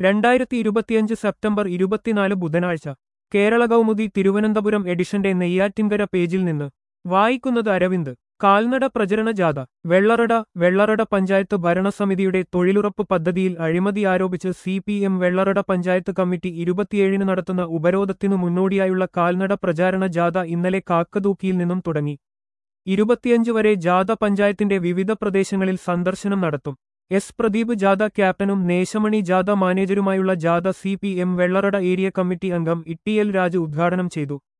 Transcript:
രണ്ടായിരത്തി ഇരുപത്തിയഞ്ച് സെപ്റ്റംബർ ഇരുപത്തിനാല് ബുധനാഴ്ച കേരള കൗമുദി തിരുവനന്തപുരം എഡിഷന്റെ നെയ്യാറ്റിൻകര പേജിൽ നിന്ന് വായിക്കുന്നത് അരവിന്ദ് കാൽനട പ്രചരണ ജാഥ വെള്ളറട വെള്ളറട പഞ്ചായത്ത് ഭരണസമിതിയുടെ തൊഴിലുറപ്പ് പദ്ധതിയിൽ അഴിമതി ആരോപിച്ച് C P M Vellarada panchayat committee ഇരുപത്തിയേഴിന് നടത്തുന്ന ഉപരോധത്തിനു മുന്നോടിയായുള്ള കാൽനട പ്രചാരണ ജാഥ ഇന്നലെ കാക്കതൂക്കിയിൽ നിന്നും തുടങ്ങി ഇരുപത്തിയഞ്ച് വരെ ജാഥ പഞ്ചായത്തിന്റെ വിവിധ പ്രദേശങ്ങളിൽ സന്ദർശനം നടത്തും എസ് പ്രദീപ് ജാഥ ക്യാപ്റ്റനും നേശമണി ജാഥ മാനേജരുമായുള്ള ജാഥ C P M Vellarada area committee അംഗം ഇട്ടിയൽ രാജു ഉദ്ഘാടനം ചെയ്തു